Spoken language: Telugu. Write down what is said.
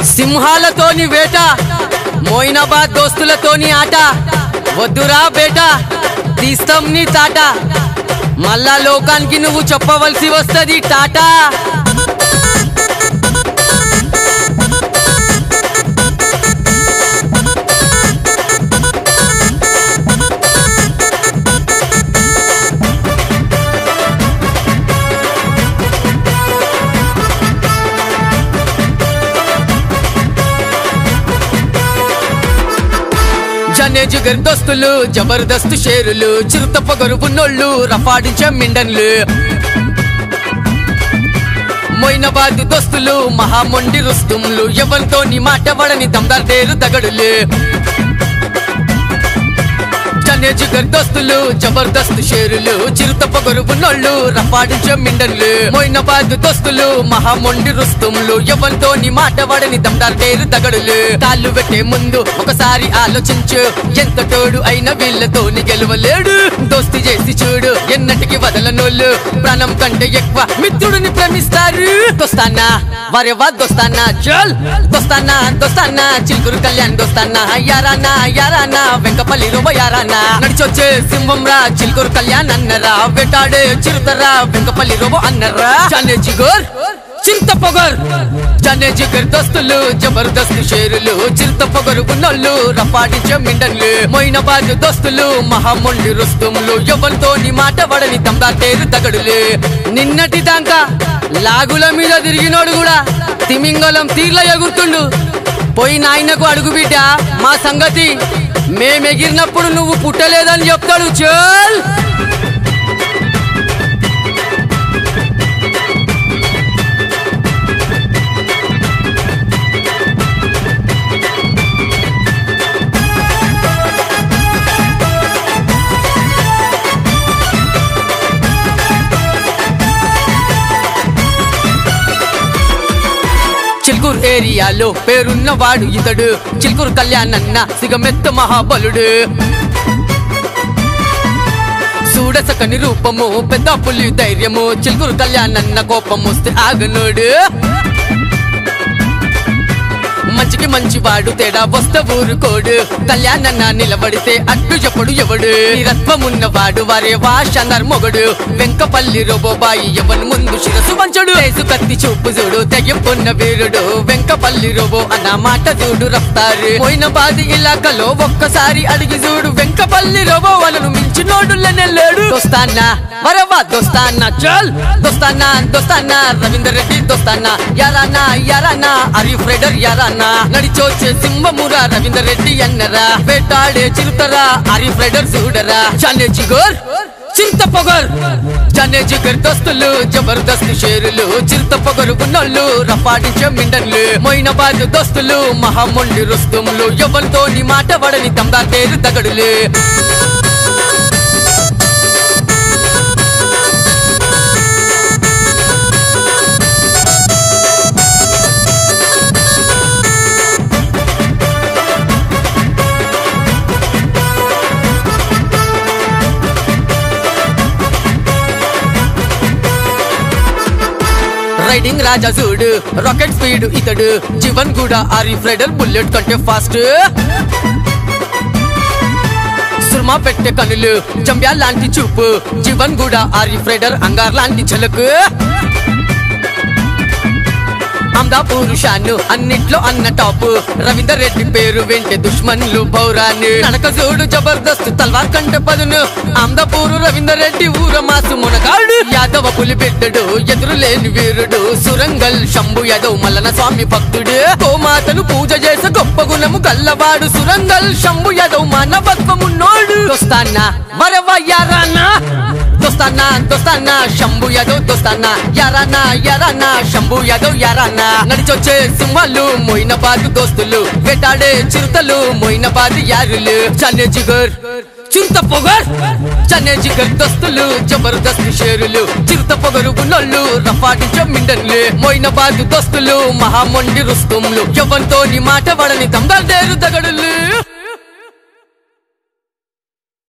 సింహాలతోని వేట మోయినాబాద్ దోస్తులతోని ఆట వద్దురా బేట తీస్తాం నీ తాట మళ్ళా లోకానికి నువ్వు చెప్పవలసి వస్తది టాటా జనే జిగర్ దోస్తులు జబర్దస్త్ షేరులు చిరుత పొగరు ఉన్నోళ్ళు రఫాడించే మిండన్లు మొయినబాద్ దోస్తులు మహామొండి రుస్తుములు ఎవరితో నీ మాట వడని దమ్దార్దేరు దగడులు జనే జిగర్ దోస్తులు జబర్దస్త్ షేరులు చిరుత పొగరు ఉన్నోళ్ళు రఫాడించే మిండన్లు మొయినబాద్ దోస్తులు మహామొండి రుస్తుములు ఎవరితో నీ మాట వడని దమ్దార్దేరు దగడులు కాళ్ళు పెట్టే ముందు ఒకసారి ఆలోచించు ఎంత తోడు అయిన వీళ్ళతోని గెలవలేడు దోస్తి చేసి చూడు ఎన్నటికి వదలనోళ్ళు ప్రాణం కంటే ఎక్కువ మిత్రుడిని ప్రేమిస్తారు దోస్తానా వరెవా దోస్తానా చల్ దోస్తానా దోస్తానా చిలుకురు కళ్యాణ్ దోస్తానా యారానా యారానా వెంకపల్లి రూప యారానా నడిచొచ్చే సింహం రా చిలుకురు కళ్యాణ్ అన్నరా వేటాడే చిరుతరా వెంకపల్లి రోబో అన్నరా చానే జిగోర్ చింత పొగర్ జనే జిగర్ దోస్తులు జబర్దస్త్ షేరులు చింత పొగరు ఉన్నోళ్ళు రపాడించే మిండన్లు మొయినబాద్ దోస్తులు మహామొండి రుస్తుములు ఎవరితో నీ మాట వడని తందాటేరు తగడులు నిన్నటి దాకా లాగుల మీద తిరిగినోడు కూడా తిమింగలం తీర్ల ఎగురుతుండు పోయి నాయనకు అడుగు బిడ్డ మా సంగతి మేమెగిరినప్పుడు నువ్వు పుట్టలేదని చెప్తాడు చల్ చిల్కూర్ ఏరియాలో పేరున్నవాడు ఇతడు చిల్కూర్ కళ్యాణ్ అన్న సిగమెత్త మహాబలుడు చూడసకని రూపము పెద్ద పులి ధైర్యము చిల్కూరు కళ్యాణ్ అన్న కోపం వస్తే ఆగనుడు మంచికి మంచి వాడు తేడా వస్తే ఊరుకోడు కళ్యాణన్న నిలబడితే అడ్డు చెప్పడు ఎవడు రత్వమున్నవాడు వారే వాషందర్ మొగడు వెంకపల్లి రోబోబాయి ఎవను ముందు శిరసు వంచడు వేసు కత్తి చూపు చూడు తెగింపున్న వీరుడు వెంకపల్లి రోబో అన్న మాట చూడు రఫ్తారు పోయిన బాది ఇలాకలో ఒక్కసారి అడిగి చూడు వెంకపల్లి రోబో వాళ్ళను మించినోడు లేడు దోస్తానా వరవా దోస్తానా చల్ దోస్తానా దోస్తానా రవీందర్ రెడ్డి దోస్తానా యారానా యారానా అరీఫ్ రైడర్ యారానా నడిచోచే సింహమురా రవీందర్ రెడ్డి అన్నరా వేటాడే చిరుతరా అరీఫ్ రైడర్ చూడరా చానే జిగోర్ చింత పొగర్ జానే జిగర్ దోస్తులు జబర్దస్త్ షేరులు చింత పొగరు ఉన్నోళ్ళు రపాడించే మిండన్లు మొయినబాద్ దోస్తులు మహామొండి రుస్తుములు ఎవరితో నీ మాట వడని తందాటేరు తగడులు రైడింగ్ రాజా చూడు రాకెట్ స్పీడ్ ఇతడు జీవన్ కూడా ఆరిఫ్ రైడర్ బుల్లెట్ కంటే ఫాస్ట్ సుర్మా పెట్టే కనులు జంబ్యా లాంటి చూపు జీవన్ కూడా ఆరిఫ్ రైడర్ అంగార్ లాంటి ఝలకు అమ్దాపూర్ షాను అన్నిట్లో అన్న టాప్ రవీందర్ రెడ్డి పేరు వెంటే దుష్మన్లు పౌరాన్ని నడక చూడు జబర్దస్త్ తల్వార్ కంటే పదును అమ్దాపూరు రవీందర్ రెడ్డి ఊర మాసు మునగాడు యాదవ పులి బిడ్డడు ఎదురు లేని వీరుడు సురంగల్ శంభు యాదవ్ మల్లన స్వామి భక్తుడు గోమాతను పూజ చేసే గొప్ప గుణము గల్లవాడు సురంగల్ శంభు యాదవ్ మానవత్వమున్నోడు దోస్తానా వరవ యారానా దోస్తానా దోస్తానా శంభు యాదవ్ దోస్తానా యారానా యారానా శంభు యాదవ్ యారానా నడిచొచ్చే సింహాలు మొయినబాద్ దోస్తులు వేటాడే చిరుతలు మొయినబాద్ యారులు చనే జిగర్ చింత పొగర్ చనే జిగర్ దోస్తులు జబర్దస్త్ షేరులు చిరుత పొగరు ఉన్నోళ్ళు రఫాటించో మిండన్లు మొయినబాద్ దోస్తులు మహామొండి రుస్తుములు ఎవరితో నీ మాట వడని దమ్దాల్దేరు దగడులు